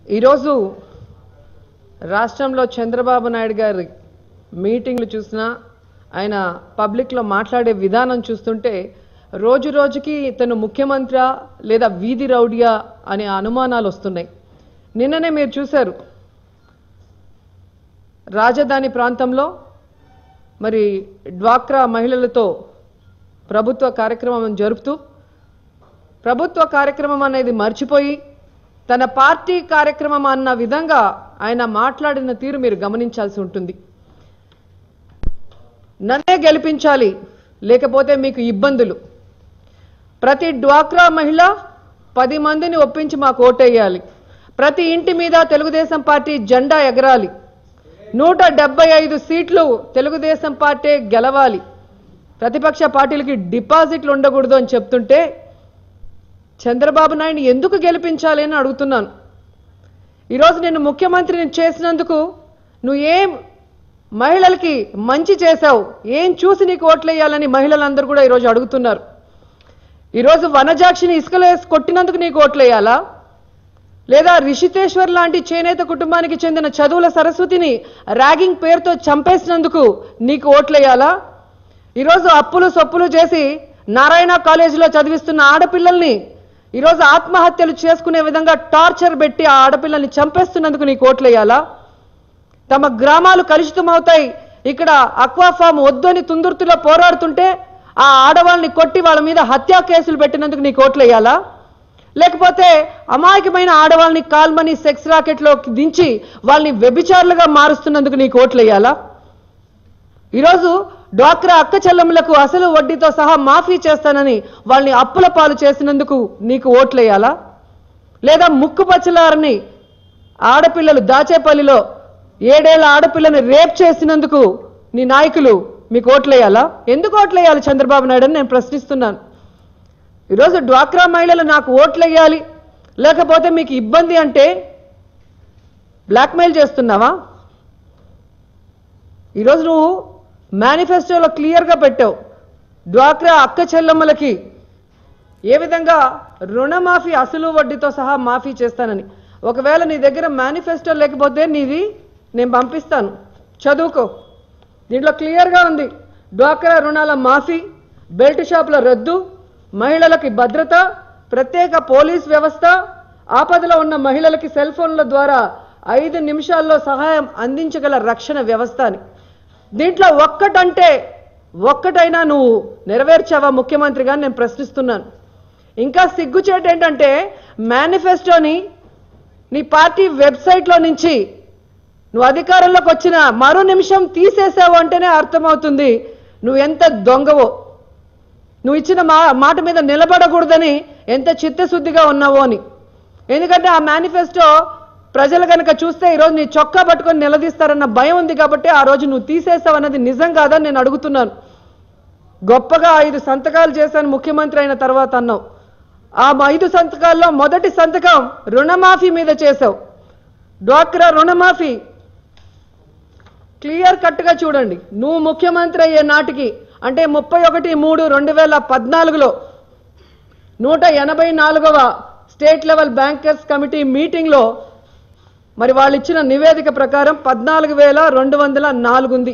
ఈరోజు రాష్ట్రంలో చంద్రబాబు నాయుడు గారి మీటింగ్లు చూసినా ఆయన పబ్లిక్లో మాట్లాడే విధానం చూస్తుంటే రోజు రోజుకి ఇతను ముఖ్యమంత్రి లేదా వీధి రౌడియా అనే అనుమానాలు వస్తున్నాయి నిన్ననే మీరు చూశారు రాజధాని ప్రాంతంలో మరి డ్వాక్రా మహిళలతో ప్రభుత్వ కార్యక్రమం జరుపుతూ ప్రభుత్వ కార్యక్రమం అనేది మర్చిపోయి తన పార్టీ కార్యక్రమం అన్న విధంగా ఆయన మాట్లాడిన తీరు మీరు గమనించాల్సి ఉంటుంది నన్నే గెలిపించాలి లేకపోతే మీకు ఇబ్బందులు ప్రతి డ్వాక్రా మహిళ పది మందిని ఒప్పించి మాకు ఓటేయాలి ప్రతి ఇంటి మీద తెలుగుదేశం పార్టీ జెండా ఎగరాలి నూట డెబ్బై ఐదు సీట్లు తెలుగుదేశం పార్టీ గెలవాలి ప్రతిపక్ష పార్టీలకి డిపాజిట్లు ఉండకూడదు అని చెప్తుంటే చంద్రబాబు నాయుడు ఎందుకు గెలిపించాలి అని అడుగుతున్నాను ఈరోజు నేను ముఖ్యమంత్రిని చేసినందుకు నువ్వు ఏం మహిళలకి మంచి చేశావు ఏం చూసి నీకు ఓట్లేయాలని మహిళలందరూ కూడా ఈరోజు అడుగుతున్నారు ఈరోజు వనజాక్షిని ఇసుకలో వేసి కొట్టినందుకు నీకు ఓట్లేయాలా లేదా రిషితేశ్వర్ లాంటి చేనేత కుటుంబానికి చెందిన చదువుల సరస్వతిని ర్యాగింగ్ పేరుతో చంపేసినందుకు నీకు ఓట్లేయాలా ఈరోజు అప్పులు సొప్పులు చేసి నారాయణ కాలేజీలో చదివిస్తున్న ఆడపిల్లల్ని ఈరోజు ఆత్మహత్యలు చేసుకునే విధంగా టార్చర్ పెట్టి ఆ ఆడపిల్లల్ని చంపేస్తున్నందుకు నీకు ఓట్లేయాలా తమ గ్రామాలు కలుషితమవుతాయి ఇక్కడ అక్వా ఫామ్ వద్దని తుందుర్తిలో పోరాడుతుంటే ఆ ఆడవాళ్ళని కొట్టి వాళ్ళ మీద హత్యా కేసులు పెట్టినందుకు నీకు ఓట్లేయాలా లేకపోతే అమాయకమైన ఆడవాళ్ళని కాల్మని సెక్స్ రాకెట్లో దించి వాళ్ళని వ్యభిచారులుగా మారుస్తున్నందుకు నీకు ఓట్లేయాలా ఈరోజు డ్వాక్రా అక్క చెల్లెములకు అసలు వడ్డీతో సహా మాఫీ చేస్తానని వాళ్ళని అప్పుల పాలు చేసినందుకు నీకు ఓట్లేయాలా లేదా ముక్కు పచ్చలారని ఆడపిల్లలు దాచేపల్లిలో ఏడేళ్ల ఆడపిల్లని రేప్ చేసినందుకు నీ నాయకులు మీకు ఓట్లేయాలా ఎందుకు ఓట్లేయాలి చంద్రబాబు నాయుడు అని నేను ప్రశ్నిస్తున్నాను ఈరోజు డ్వాక్రా మహిళలు నాకు ఓట్లేయాలి లేకపోతే మీకు ఇబ్బంది అంటే బ్లాక్మెయిల్ చేస్తున్నావా ఈరోజు నువ్వు మేనిఫెస్టోలో క్లియర్గా పెట్టావు డ్వాక్రా అక్క చెల్లెమ్మలకి ఏ విధంగా రుణమాఫీ అసలు వడ్డీతో సహా మాఫీ చేస్తానని ఒకవేళ నీ దగ్గర మేనిఫెస్టో లేకపోతే నీది నేను పంపిస్తాను చదువుకో దీంట్లో క్లియర్గా ఉంది డ్వాక్రా రుణాల మాఫీ బెల్ట్ షాపుల రద్దు మహిళలకి భద్రత ప్రత్యేక పోలీస్ వ్యవస్థ ఆపదలో ఉన్న మహిళలకి సెల్ ఫోన్ల ద్వారా ఐదు నిమిషాల్లో సహాయం అందించగల రక్షణ వ్యవస్థ అని దీంట్లో ఒక్కటంటే ఒక్కటైనా నువ్వు నెరవేర్చావా ముఖ్యమంత్రిగా నేను ప్రశ్నిస్తున్నాను ఇంకా సిగ్గుచేటు ఏంటంటే మేనిఫెస్టోని నీ పార్టీ వెబ్సైట్లో నుంచి నువ్వు అధికారంలోకి వచ్చిన మరో నిమిషం తీసేసావు అంటేనే అర్థమవుతుంది నువ్వు ఎంత దొంగవో నువ్వు ఇచ్చిన మా మాట మీద నిలబడకూడదని ఎంత చిత్తశుద్ధిగా ఉన్నావో అని ఎందుకంటే ఆ మేనిఫెస్టో ప్రజలు కనుక చూస్తే ఈరోజు నీ చొక్కా పట్టుకొని నిలదీస్తారన్న భయం ఉంది కాబట్టి ఆ రోజు నువ్వు తీసేసావు అన్నది నిజం కాదని నేను అడుగుతున్నాను గొప్పగా ఐదు సంతకాలు చేశాను ముఖ్యమంత్రి అయిన తర్వాత అన్నావు ఆ ఐదు సంతకాల్లో మొదటి సంతకం రుణమాఫీ మీద చేశావు డ్వాక్రా రుణమాఫీ క్లియర్ కట్గా చూడండి నువ్వు ముఖ్యమంత్రి అయ్యే నాటికి అంటే ముప్పై ఒకటి మూడు రెండు వేల పద్నాలుగులో నూట ఎనభై నాలుగవ స్టేట్ లెవెల్ బ్యాంకర్స్ కమిటీ మీటింగ్లో మరి వాళ్ళు ఇచ్చిన నివేదిక ప్రకారం పద్నాలుగు వేల రెండు వందల నాలుగు ఉంది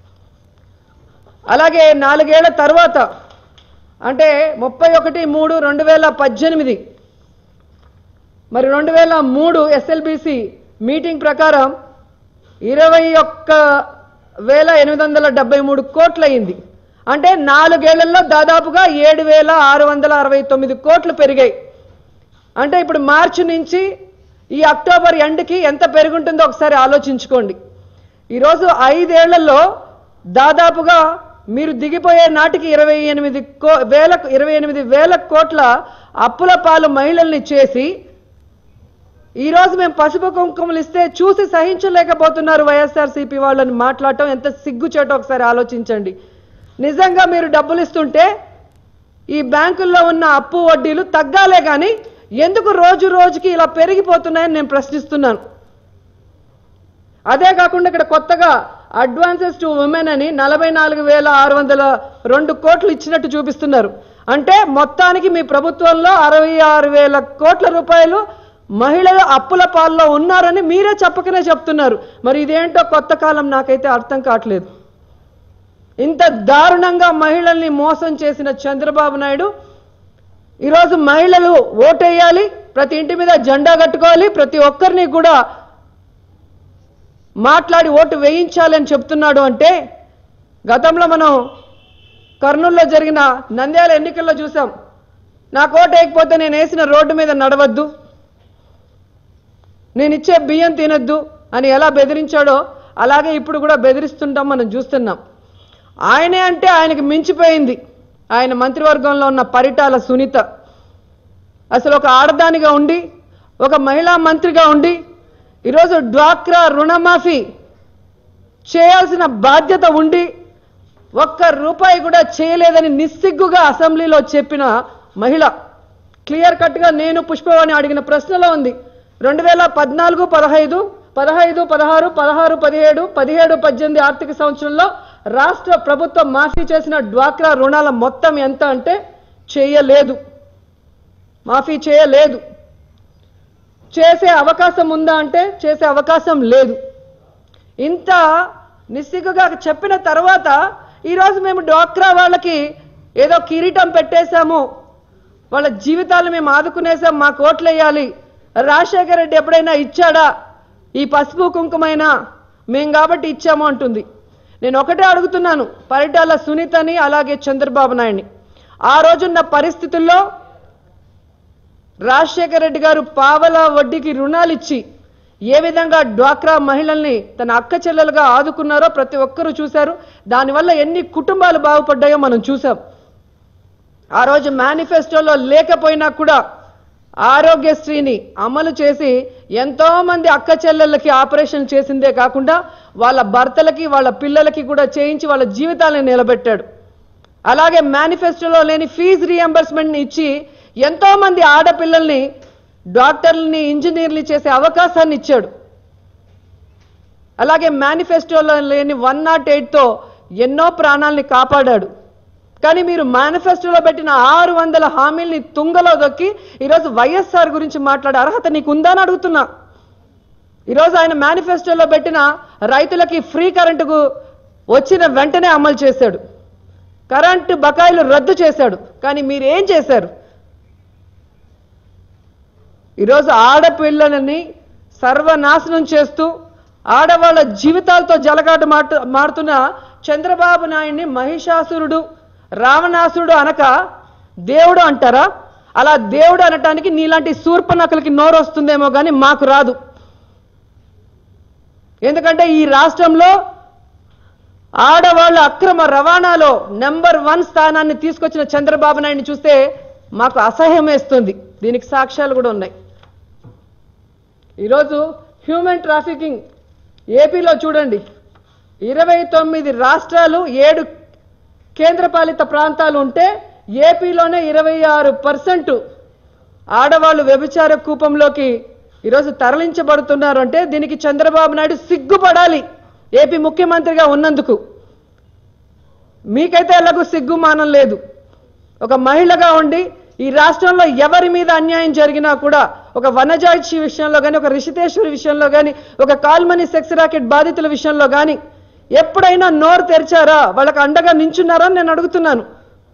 అలాగే నాలుగేళ్ల తర్వాత అంటే ముప్పై ఒకటి మూడు రెండు వేల పద్దెనిమిది మరి రెండు వేల మూడు ఎస్ఎల్బిసి మీటింగ్ ప్రకారం ఇరవై ఒక్క వేల ఎనిమిది వందల డెబ్బై మూడు కోట్లు అయింది అంటే నాలుగేళ్లలో దాదాపుగా ఏడు వేల ఆరు వందల అరవై తొమ్మిది కోట్లు పెరిగాయి అంటే ఇప్పుడు మార్చి నుంచి ఈ అక్టోబర్ ఎండ్కి ఎంత పెరుగుంటుందో ఒకసారి ఆలోచించుకోండి ఈరోజు ఐదేళ్లలో దాదాపుగా మీరు దిగిపోయే నాటికి ఇరవై ఎనిమిది కో వేల ఇరవై ఎనిమిది వేల కోట్ల అప్పుల పాలు మహిళల్ని చేసి ఈరోజు మేము పసుపు కుంకుమలు ఇస్తే చూసి సహించలేకపోతున్నారు వైఎస్ఆర్సీపీ వాళ్ళని మాట్లాడటం ఎంత సిగ్గుచేటో ఒకసారి ఆలోచించండి నిజంగా మీరు డబ్బులు ఇస్తుంటే ఈ బ్యాంకుల్లో ఉన్న అప్పు వడ్డీలు తగ్గాలే కానీ ఎందుకు రోజు రోజుకి ఇలా పెరిగిపోతున్నాయని నేను ప్రశ్నిస్తున్నాను అదే కాకుండా ఇక్కడ కొత్తగా అడ్వాన్సెస్ టు ఉమెన్ అని నలభై నాలుగు వేల ఆరు వందల రెండు కోట్లు ఇచ్చినట్టు చూపిస్తున్నారు అంటే మొత్తానికి మీ ప్రభుత్వంలో అరవై ఆరు వేల కోట్ల రూపాయలు మహిళలు అప్పుల పాల్లో ఉన్నారని మీరే చెప్పకనే చెప్తున్నారు మరి ఇదేంటో కొత్త కాలం నాకైతే అర్థం కావట్లేదు ఇంత దారుణంగా మహిళల్ని మోసం చేసిన చంద్రబాబు నాయుడు ఈరోజు మహిళలు ఓటేయాలి ప్రతి ఇంటి మీద జెండా కట్టుకోవాలి ప్రతి ఒక్కరిని కూడా మాట్లాడి ఓటు వేయించాలని చెప్తున్నాడు అంటే గతంలో మనం కర్నూలులో జరిగిన నంద్యాల ఎన్నికల్లో చూసాం నాకు ఓటు వేయకపోతే నేను వేసిన రోడ్డు మీద నడవద్దు నేను ఇచ్చే బియ్యం తినొద్దు అని ఎలా బెదిరించాడో అలాగే ఇప్పుడు కూడా బెదిరిస్తుంటాం మనం చూస్తున్నాం ఆయనే అంటే ఆయనకి మించిపోయింది ఆయన మంత్రివర్గంలో ఉన్న పరిటాల సునీత అసలు ఒక ఆడదానిగా ఉండి ఒక మహిళా మంత్రిగా ఉండి ఈరోజు డ్వాక్రా రుణమాఫీ చేయాల్సిన బాధ్యత ఉండి ఒక్క రూపాయి కూడా చేయలేదని నిస్సిగ్గుగా అసెంబ్లీలో చెప్పిన మహిళ క్లియర్ కట్గా నేను పుష్పవాణి అడిగిన ప్రశ్నలో ఉంది రెండు వేల పద్నాలుగు పదహైదు పదహైదు పదహారు పదహారు పదిహేడు పదిహేడు పద్దెనిమిది ఆర్థిక సంవత్సరంలో రాష్ట్ర ప్రభుత్వం మాఫీ చేసిన డ్వాక్రా రుణాల మొత్తం ఎంత అంటే చేయలేదు మాఫీ చేయలేదు చేసే అవకాశం ఉందా అంటే చేసే అవకాశం లేదు ఇంత నిస్సిగ్గుగా చెప్పిన తర్వాత ఈరోజు మేము డ్వాక్రా వాళ్ళకి ఏదో కిరీటం పెట్టేశాము వాళ్ళ జీవితాలు మేము ఆదుకునేసాం మా కోట్లు వేయాలి రాజశేఖర రెడ్డి ఎప్పుడైనా ఇచ్చాడా ఈ పసుపు కుంకుమైనా మేం కాబట్టి ఇచ్చాము అంటుంది నేను ఒకటే అడుగుతున్నాను పరిటాల సునీతని అలాగే చంద్రబాబు నాయుడిని ఆ రోజున్న పరిస్థితుల్లో రాజశేఖర రెడ్డి గారు పావల వడ్డీకి రుణాలు ఇచ్చి ఏ విధంగా డ్వాక్రా మహిళల్ని తన అక్క చెల్లెలుగా ఆదుకున్నారో ప్రతి ఒక్కరూ చూశారు దానివల్ల ఎన్ని కుటుంబాలు బాగుపడ్డాయో మనం చూసాం ఆ రోజు మేనిఫెస్టోలో లేకపోయినా కూడా ఆరోగ్యశ్రీని అమలు చేసి ఎంతో మంది అక్క చెల్లెళ్ళకి ఆపరేషన్ చేసిందే కాకుండా వాళ్ళ భర్తలకి వాళ్ళ పిల్లలకి కూడా చేయించి వాళ్ళ జీవితాలను నిలబెట్టాడు అలాగే మేనిఫెస్టోలో లేని ఫీజు రీఎంబర్స్మెంట్ని ఇచ్చి ఎంతో మంది ఆడపిల్లల్ని డాక్టర్లని ఇంజనీర్లు చేసే అవకాశాన్ని ఇచ్చాడు అలాగే మేనిఫెస్టోలో లేని వన్ నాట్ ఎయిట్తో ఎన్నో ప్రాణాల్ని కాపాడాడు కానీ మీరు మేనిఫెస్టోలో పెట్టిన ఆరు వందల హామీల్ని తుంగలో దొక్కి ఈరోజు వైఎస్ఆర్ గురించి మాట్లాడే అర్హత నీకు ఉందా అని అడుగుతున్నా ఈరోజు ఆయన మేనిఫెస్టోలో పెట్టిన రైతులకి ఫ్రీ కరెంటుకు వచ్చిన వెంటనే అమలు చేశాడు కరెంటు బకాయిలు రద్దు చేశాడు కానీ మీరు ఏం చేశారు ఈరోజు ఆడపిల్లలని సర్వనాశనం చేస్తూ ఆడవాళ్ళ జీవితాలతో జలగాట మాటు మారుతున్న చంద్రబాబు నాయుడిని మహిషాసురుడు రావణాసురుడు అనక దేవుడు అంటారా అలా దేవుడు అనటానికి నీలాంటి శూర్పనకలకి నోరు వస్తుందేమో కానీ మాకు రాదు ఎందుకంటే ఈ రాష్ట్రంలో ఆడవాళ్ళ అక్రమ రవాణాలో నెంబర్ వన్ స్థానాన్ని తీసుకొచ్చిన చంద్రబాబు నాయుడిని చూస్తే మాకు అసహ్యం వేస్తుంది దీనికి సాక్ష్యాలు కూడా ఉన్నాయి ఈరోజు హ్యూమన్ ట్రాఫికింగ్ ఏపీలో చూడండి ఇరవై తొమ్మిది రాష్ట్రాలు ఏడు కేంద్రపాలిత ప్రాంతాలు ఉంటే ఏపీలోనే ఇరవై ఆరు పర్సెంట్ ఆడవాళ్ళు వ్యభిచార కూపంలోకి ఈరోజు తరలించబడుతున్నారు అంటే దీనికి చంద్రబాబు నాయుడు సిగ్గుపడాలి ఏపీ ముఖ్యమంత్రిగా ఉన్నందుకు మీకైతే ఎలాగూ సిగ్గుమానం లేదు ఒక మహిళగా ఉండి ఈ రాష్ట్రంలో ఎవరి మీద అన్యాయం జరిగినా కూడా ఒక వనజాయిషి విషయంలో కానీ ఒక రిషితేశ్వరి విషయంలో కానీ ఒక కాల్మనీ సెక్స్ రాకెట్ బాధితుల విషయంలో కానీ ఎప్పుడైనా నోరు తెరిచారా వాళ్ళకి అండగా నించున్నారా అని నేను అడుగుతున్నాను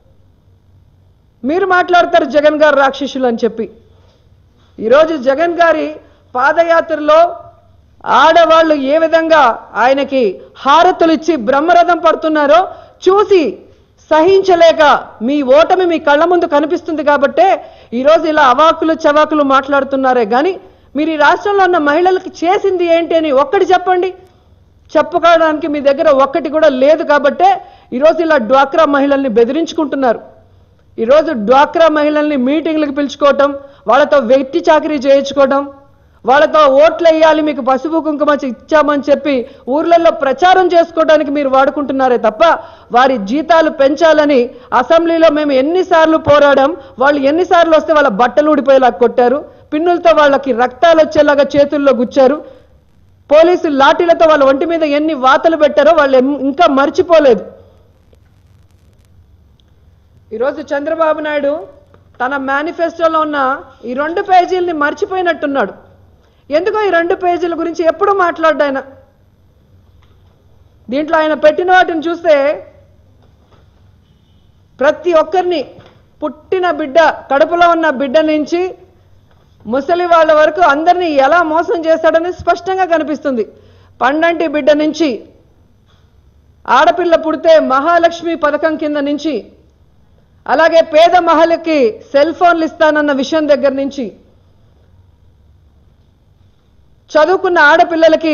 మీరు మాట్లాడతారు జగన్ గారు రాక్షసులు అని చెప్పి ఈరోజు జగన్ గారి పాదయాత్రలో ఆడవాళ్ళు ఏ విధంగా ఆయనకి హారతులు ఇచ్చి బ్రహ్మరథం పడుతున్నారో చూసి సహించలేక మీ ఓటమి మీ కళ్ళ ముందు కనిపిస్తుంది కాబట్టే ఈరోజు ఇలా అవాకులు చవాకులు మాట్లాడుతున్నారే కానీ మీరు ఈ రాష్ట్రంలో ఉన్న మహిళలకు చేసింది ఏంటి అని ఒక్కటి చెప్పండి చెప్పుకోవడానికి మీ దగ్గర ఒక్కటి కూడా లేదు కాబట్టే ఈరోజు ఇలా డ్వాక్రా మహిళల్ని బెదిరించుకుంటున్నారు ఈరోజు డ్వాక్రా మహిళల్ని మీటింగ్లకు పిలుచుకోవటం వాళ్ళతో వెట్టి చాకరీ చేయించుకోవటం వాళ్ళతో ఓట్లు వేయాలి మీకు పసుపు కుంకుమ ఇచ్చామని చెప్పి ఊర్లలో ప్రచారం చేసుకోవడానికి మీరు వాడుకుంటున్నారే తప్ప వారి జీతాలు పెంచాలని అసెంబ్లీలో మేము ఎన్నిసార్లు పోరాడాం వాళ్ళు ఎన్నిసార్లు వస్తే వాళ్ళ బట్టలు ఊడిపోయేలా కొట్టారు పిన్నులతో వాళ్ళకి రక్తాలు వచ్చేలాగా చేతుల్లో గుచ్చారు పోలీసు లాఠీలతో వాళ్ళ ఒంటి మీద ఎన్ని వాతలు పెట్టారో వాళ్ళు ఎం- ఇంకా మర్చిపోలేదు ఈరోజు చంద్రబాబు నాయుడు తన మేనిఫెస్టోలో ఉన్న ఈ రెండు పేజీలని మర్చిపోయినట్టున్నాడు ఎందుకో ఈ రెండు పేజీల గురించి ఎప్పుడు మాట్లాడ్డా ఆయన దీంట్లో ఆయన పెట్టిన వాటిని చూస్తే ప్రతి ఒక్కరిని పుట్టిన బిడ్డ కడుపులో ఉన్న బిడ్డ నుంచి ముసలి వాళ్ళ వరకు అందరినీ ఎలా మోసం చేస్తాడని స్పష్టంగా కనిపిస్తుంది పండంటి బిడ్డ నుంచి ఆడపిల్ల పుడితే మహాలక్ష్మి పథకం కింద నుంచి అలాగే పేద మహిళకి సెల్ ఫోన్లు ఇస్తానన్న విషయం దగ్గర నుంచి చదువుకున్న ఆడపిల్లలకి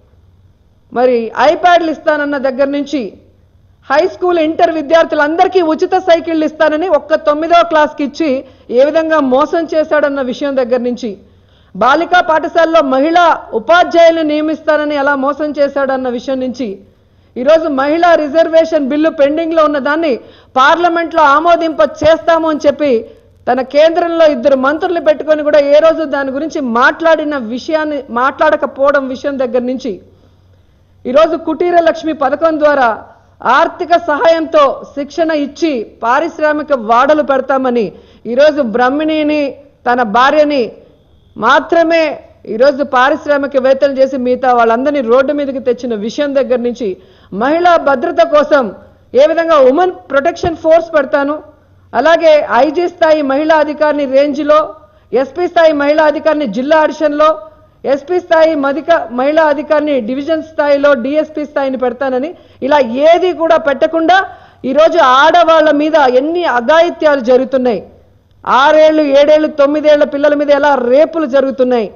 మరి ఐప్యాడ్లు ఇస్తానన్న దగ్గర నుంచి హై స్కూల్ ఇంటర్ విద్యార్థులందరికీ ఉచిత సైకిళ్ళు ఇస్తానని ఒక్క తొమ్మిదవ క్లాస్కి ఇచ్చి ఏ విధంగా మోసం చేశాడన్న విషయం దగ్గర నుంచి బాలికా పాఠశాలలో మహిళా ఉపాధ్యాయులను నియమిస్తానని ఎలా మోసం చేశాడన్న విషయం నుంచి ఈరోజు మహిళా రిజర్వేషన్ బిల్లు పెండింగ్లో ఉన్న దాన్ని పార్లమెంట్లో ఆమోదింప చేస్తాము అని చెప్పి తన కేంద్రంలో ఇద్దరు మంత్రులు పెట్టుకొని కూడా ఏ రోజు దాని గురించి మాట్లాడిన విషయాన్ని మాట్లాడకపోవడం విషయం దగ్గర నుంచి ఈరోజు కుటీర లక్ష్మి పథకం ద్వారా ఆర్థిక సహాయంతో శిక్షణ ఇచ్చి పారిశ్రామిక వాడలు పెడతామని ఈరోజు బ్రహ్మిణిని తన భార్యని మాత్రమే ఈరోజు పారిశ్రామికవేత్తలు చేసి మిగతా వాళ్ళందరినీ రోడ్డు మీదకి తెచ్చిన విషయం దగ్గర నుంచి మహిళా భద్రత కోసం ఏ విధంగా ఉమెన్ ప్రొటెక్షన్ ఫోర్స్ పెడతాను అలాగే ఐజీ స్థాయి మహిళా అధికారిని రేంజ్లో ఎస్పీ స్థాయి మహిళా అధికారిని జిల్లా అడిషన్లో ఎస్పీ స్థాయి మధిక మహిళా అధికారిని డివిజన్ స్థాయిలో డిఎస్పీ స్థాయిని పెడతానని ఇలా ఏది కూడా పెట్టకుండా ఈరోజు ఆడవాళ్ళ మీద ఎన్ని అఘాయిత్యాలు జరుగుతున్నాయి ఆరేళ్ళు ఏడేళ్ళు తొమ్మిదేళ్ల పిల్లల మీద ఎలా రేపులు జరుగుతున్నాయి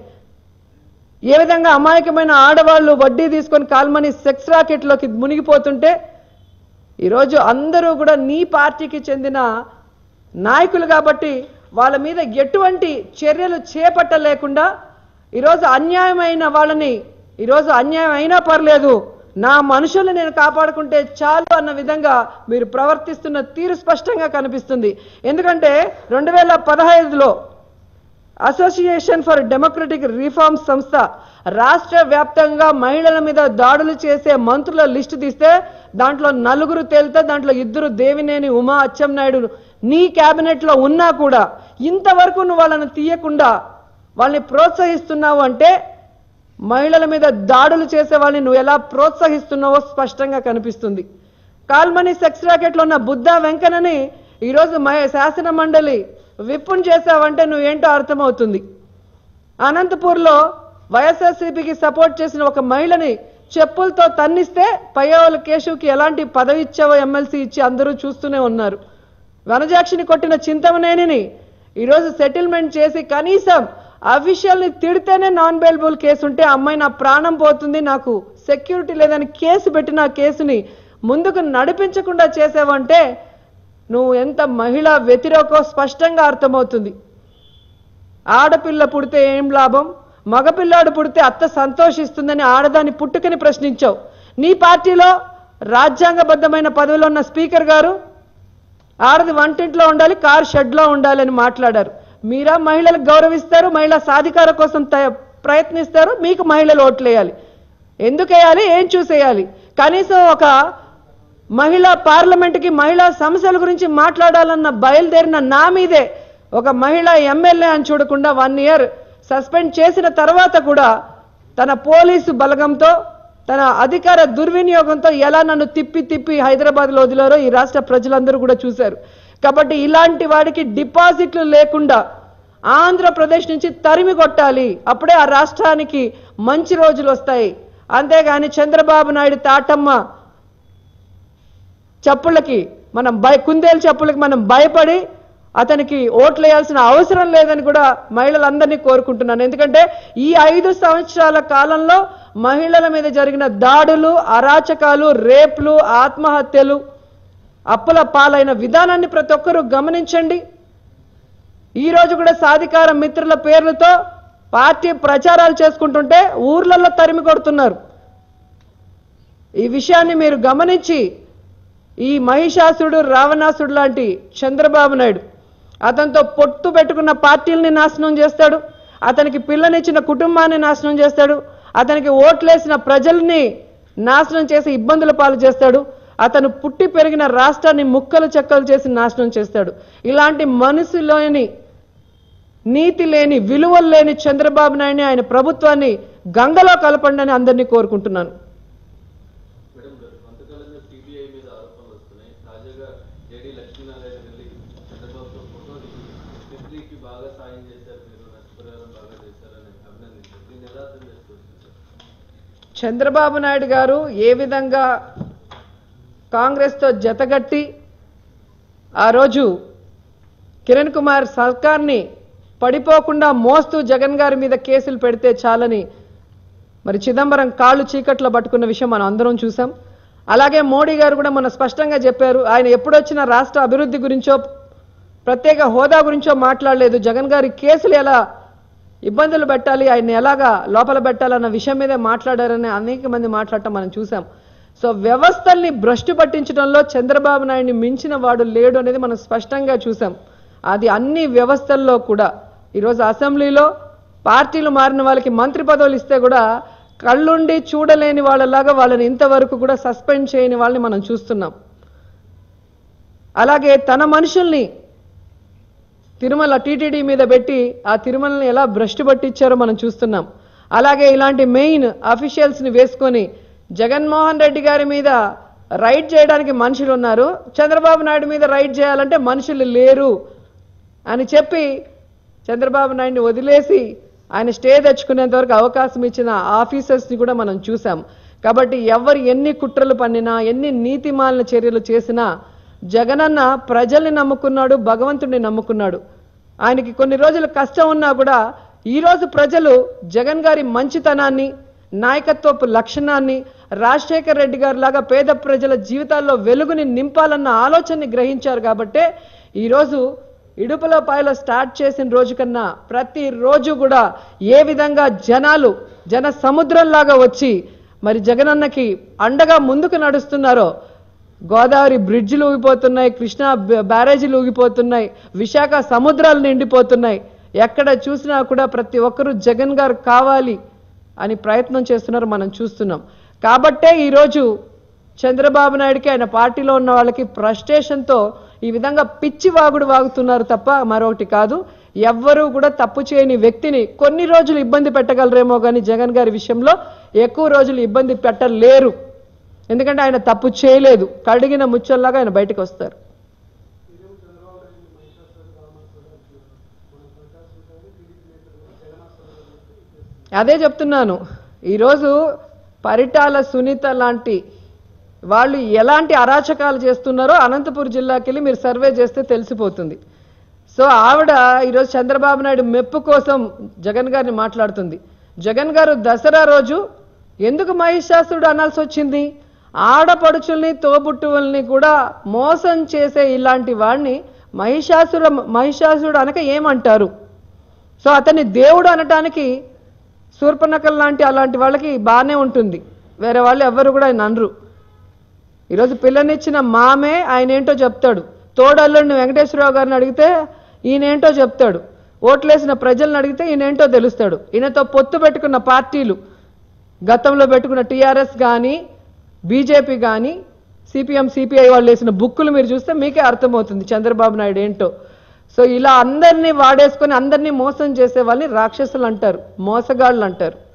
ఏ విధంగా అమాయకమైన ఆడవాళ్ళు వడ్డీ తీసుకొని కాల్మని సెక్స్ రాకెట్లోకి మునిగిపోతుంటే ఈరోజు అందరూ కూడా నీ పార్టీకి చెందిన నాయకులు కాబట్టి వాళ్ళ మీద ఎటువంటి చర్యలు చేపట్టలేకుండా ఈరోజు అన్యాయమైన వాళ్ళని ఈరోజు అన్యాయం అయినా పర్లేదు నా మనుషుల్ని నేను కాపాడుకుంటే చాలు అన్న విధంగా మీరు ప్రవర్తిస్తున్న తీరు స్పష్టంగా కనిపిస్తుంది ఎందుకంటే రెండు వేల పదహైదులో అసోసియేషన్ ఫర్ డెమోక్రటిక్ రిఫార్మ్స్ సంస్థ రాష్ట్ర వ్యాప్తంగా మహిళల మీద దాడులు చేసే మంత్రుల లిస్టు తీస్తే దాంట్లో నలుగురు తేలితే దాంట్లో ఇద్దరు దేవినేని ఉమా అచ్చెన్నాయుడు నీ క్యాబినెట్లో ఉన్నా కూడా ఇంతవరకు నువ్వు వాళ్ళని తీయకుండా వాళ్ళని ప్రోత్సహిస్తున్నావు అంటే మహిళల మీద దాడులు చేసే వాళ్ళని నువ్వు ఎలా ప్రోత్సహిస్తున్నావో స్పష్టంగా కనిపిస్తుంది కాల్మనీ సెక్స్ రాకెట్లో ఉన్న బుద్ధా వెంకన్నని ఈరోజు మహ శాసన మండలి విప్పుని చేసావంటే నువ్వేంటో అర్థమవుతుంది అనంతపూర్లో వైఎస్ఆర్సీపీకి సపోర్ట్ చేసిన ఒక మహిళని చెప్పులతో తన్నిస్తే పయ్యవల కేశవ్కి ఎలాంటి పదవి ఇచ్చావో ఎమ్మెల్సీ ఇచ్చి అందరూ చూస్తూనే ఉన్నారు వనజాక్షిని కొట్టిన చింతమనేనిని ఈరోజు సెటిల్మెంట్ చేసి కనీసం అఫీషియల్ని తిడితేనే నాన్ బెయిలబుల్ కేసు ఉంటే అమ్మాయి నా ప్రాణం పోతుంది నాకు సెక్యూరిటీ లేదని కేసు పెట్టిన ఆ కేసుని ముందుకు నడిపించకుండా చేసావంటే నువ్వు ఎంత మహిళా వ్యతిరేకో స్పష్టంగా అర్థమవుతుంది ఆడపిల్ల పుడితే ఏం లాభం మగపిల్లాడు పుడితే అత్త సంతోషిస్తుందని ఆడదాని పుట్టుకని ప్రశ్నించావు నీ పార్టీలో రాజ్యాంగబద్ధమైన పదవిలో ఉన్న స్పీకర్ గారు ఆడది వంటింట్లో ఉండాలి కారు షెడ్లో ఉండాలి అని మాట్లాడారు మీరా మహిళలకు గౌరవిస్తారు మహిళా సాధికార కోసం త- ప్రయత్నిస్తారు మీకు మహిళలు ఓట్లేయాలి ఎందుకు వేయాలి ఏం చూసేయాలి కనీసం ఒక మహిళా పార్లమెంట్కి మహిళా సమస్యల గురించి మాట్లాడాలన్న బయలుదేరిన నా మీదే ఒక మహిళా ఎమ్మెల్యే అని చూడకుండా వన్ ఇయర్ సస్పెండ్ చేసిన తర్వాత కూడా తన పోలీసు బలగంతో తన అధికార దుర్వినియోగంతో ఎలా నన్ను తిప్పి తిప్పి హైదరాబాద్లో వదిలారో ఈ రాష్ట్ర ప్రజలందరూ కూడా చూశారు కాబట్టి ఇలాంటి వాడికి డిపాజిట్లు లేకుండా ఆంధ్రప్రదేశ్ నుంచి తరిమి కొట్టాలి అప్పుడే ఆ రాష్ట్రానికి మంచి రోజులు వస్తాయి అంతేగాని చంద్రబాబు నాయుడు తాటమ్మ చెప్పులకి మనం భయ కుందేలు చెప్పులకి మనం భయపడి అతనికి ఓట్లు వేయాల్సిన అవసరం లేదని కూడా మహిళలందరినీ కోరుకుంటున్నాను ఎందుకంటే ఈ ఐదు సంవత్సరాల కాలంలో మహిళల మీద జరిగిన దాడులు అరాచకాలు రేప్లు ఆత్మహత్యలు అప్పుల పాలైన విధానాన్ని ప్రతి ఒక్కరూ గమనించండి ఈ రోజు కూడా సాధికార మిత్రుల పేర్లతో పార్టీ ప్రచారాలు చేసుకుంటుంటే ఊర్లలో తరిమి కొడుతున్నారు ఈ విషయాన్ని మీరు గమనించి ఈ మహిషాసుడు రావణాసుడు లాంటి చంద్రబాబు నాయుడు అతనితో పొత్తు పెట్టుకున్న పార్టీలని నాశనం చేస్తాడు అతనికి పిల్లనిచ్చిన కుటుంబాన్ని నాశనం చేస్తాడు అతనికి ఓట్లేసిన ప్రజల్ని నాశనం చేసి ఇబ్బందుల పాలు చేస్తాడు అతను పుట్టి పెరిగిన రాష్ట్రాన్ని ముక్కలు చెక్కలు చేసి నాశనం చేస్తాడు ఇలాంటి మనసులోని నీతి లేని విలువలు లేని చంద్రబాబు నాయుడిని ఆయన ప్రభుత్వాన్ని గంగలో కలపండి అని అందరినీ కోరుకుంటున్నాను మేడం కొంతకాలంగా సిబిఐ మీద ఆరోపణలు వస్తున్నాయి తాజాగా జేడీ లక్ష్మీనారాయణ వెళ్ళి చంద్రబాబుతో ఫోటో దిగి సిబ్లీకి బాగా సాయం చేశారు మీరు నష్టపరిహారం బాగా చేశారని అభినందించారు దీన్ని ఎలా అర్థం చేసుకోవచ్చు సార్ చంద్రబాబు నాయుడు గారు ఏ విధంగా కాంగ్రెస్తో జతగట్టి ఆ రోజు కిరణ్ కుమార్ సర్కార్ని పడిపోకుండా మోస్తూ జగన్ గారి మీద కేసులు పెడితే చాలని మరి చిదంబరం కాళ్ళు చీకట్లో పట్టుకున్న విషయం మనం అందరం చూసాం అలాగే మోడీ గారు కూడా మన స్పష్టంగా చెప్పారు ఆయన ఎప్పుడొచ్చినా రాష్ట్ర అభివృద్ధి గురించో ప్రత్యేక హోదా గురించో మాట్లాడలేదు జగన్ గారి కేసులు ఎలా ఇబ్బందులు పెట్టాలి ఆయన ఎలాగా లోపల పెట్టాలన్న విషయం మీదే మాట్లాడారని అనేక మంది మాట్లాడటం మనం చూసాం సో వ్యవస్థల్ని భ్రష్టు పట్టించడంలో చంద్రబాబు నాయుడిని మించిన వాడు లేడు అనేది మనం స్పష్టంగా చూసాం అది అన్ని వ్యవస్థల్లో కూడా ఈరోజు అసెంబ్లీలో పార్టీలు మారిన వాళ్ళకి మంత్రి పదవులు ఇస్తే కూడా కళ్ళుండి చూడలేని వాళ్ళలాగా వాళ్ళని ఇంతవరకు కూడా సస్పెండ్ చేయని వాళ్ళని మనం చూస్తున్నాం అలాగే తన మనుషుల్ని తిరుమల టీటీడీ మీద పెట్టి ఆ తిరుమలని ఎలా భ్రష్టు పట్టించారో మనం చూస్తున్నాం అలాగే ఇలాంటి మెయిన్ అఫీషియల్స్ని వేసుకొని జగన్మోహన్ రెడ్డి గారి మీద రైడ్ చేయడానికి మనుషులు ఉన్నారు చంద్రబాబు నాయుడు మీద రైడ్ చేయాలంటే మనుషులు లేరు అని చెప్పి చంద్రబాబు నాయుడిని వదిలేసి ఆయన స్టే తెచ్చుకునేంత వరకు అవకాశం ఇచ్చిన ఆఫీసర్స్ని కూడా మనం చూసాం కాబట్టి ఎవరు ఎన్ని కుట్రలు పన్నినా ఎన్ని నీతిమాలిన చర్యలు చేసినా జగనన్న ప్రజల్ని నమ్ముకున్నాడు భగవంతుడిని నమ్ముకున్నాడు ఆయనకి కొన్ని రోజులు కష్టం ఉన్నా కూడా ఈరోజు ప్రజలు జగన్ గారి మంచితనాన్ని నాయకత్వపు లక్షణాన్ని రాజశేఖర్ రెడ్డి గారి లాగా పేద ప్రజల జీవితాల్లో వెలుగుని నింపాలన్న ఆలోచనని గ్రహించారు కాబట్టే ఈరోజు ఇడుపులపాయలో స్టార్ట్ చేసిన రోజు కన్నా ప్రతిరోజు కూడా ఏ విధంగా జనాలు జన సముద్రంలాగా వచ్చి మరి జగనన్నకి అండగా ముందుకు నడుస్తున్నారో గోదావరి బ్రిడ్జిలు ఊగిపోతున్నాయి కృష్ణా బ్యా- బ్యారేజీలు ఊగిపోతున్నాయి విశాఖ సముద్రాలు నిండిపోతున్నాయి ఎక్కడ చూసినా కూడా ప్రతి ఒక్కరూ జగన్ గారు కావాలి అని ప్రయత్నం చేస్తున్నారు మనం చూస్తున్నాం కాబట్టే ఈరోజు చంద్రబాబు నాయుడికి ఆయన పార్టీలో ఉన్న వాళ్ళకి ఫ్రస్ట్రేషన్తో ఈ విధంగా పిచ్చి వాగుడు వాగుతున్నారు తప్ప మరొకటి కాదు ఎవ్వరూ కూడా తప్పు చేయని వ్యక్తిని కొన్ని రోజులు ఇబ్బంది పెట్టగలరేమో కానీ జగన్ గారి విషయంలో ఎక్కువ రోజులు ఇబ్బంది పెట్టలేరు ఎందుకంటే ఆయన తప్పు చేయలేదు కడిగిన ముచ్చల్లాగా ఆయన బయటకు వస్తారు అదే చెప్తున్నాను ఈరోజు పరిటాల సునీత లాంటి వాళ్ళు ఎలాంటి అరాచకాలు చేస్తున్నారో అనంతపురం జిల్లాకి వెళ్ళి మీరు సర్వే చేస్తే తెలిసిపోతుంది సో ఆవిడ ఈరోజు చంద్రబాబు నాయుడు మెప్పు కోసం జగన్ గారిని మాట్లాడుతుంది జగన్ గారు దసరా రోజు ఎందుకు మహిషాసుడు అనాల్సి వచ్చింది ఆడపడుచుల్ని తోబుట్టువుల్ని కూడా మోసం చేసే ఇలాంటి వాడిని మహిషాసుర మహిషాసుడు అనక ఏమంటారు సో అతన్ని దేవుడు అనటానికి శూర్పనకల్ లాంటి అలాంటి వాళ్ళకి బాగానే ఉంటుంది వేరే వాళ్ళు ఎవ్వరు కూడా ఆయన అనరు ఈరోజు పిల్లనిచ్చిన మామే ఆయన ఏంటో చెప్తాడు తోడల్లుడిని వెంకటేశ్వరరావు గారిని అడిగితే ఈయనేంటో చెప్తాడు ఓట్లేసిన ప్రజలను అడిగితే ఈయనేంటో తెలుస్తాడు ఈయనతో పొత్తు పెట్టుకున్న పార్టీలు గతంలో పెట్టుకున్న టీఆర్ఎస్ కానీ బీజేపీ కానీ సిపిఎం సిపిఐ వాళ్ళు వేసిన బుక్కులు మీరు చూస్తే మీకే అర్థమవుతుంది చంద్రబాబు నాయుడు ఏంటో సో ఇలా అందరినీ వాడేసుకొని అందరినీ మోసం చేసే వాళ్ళని రాక్షసులు అంటారు మోసగాళ్ళు అంటారు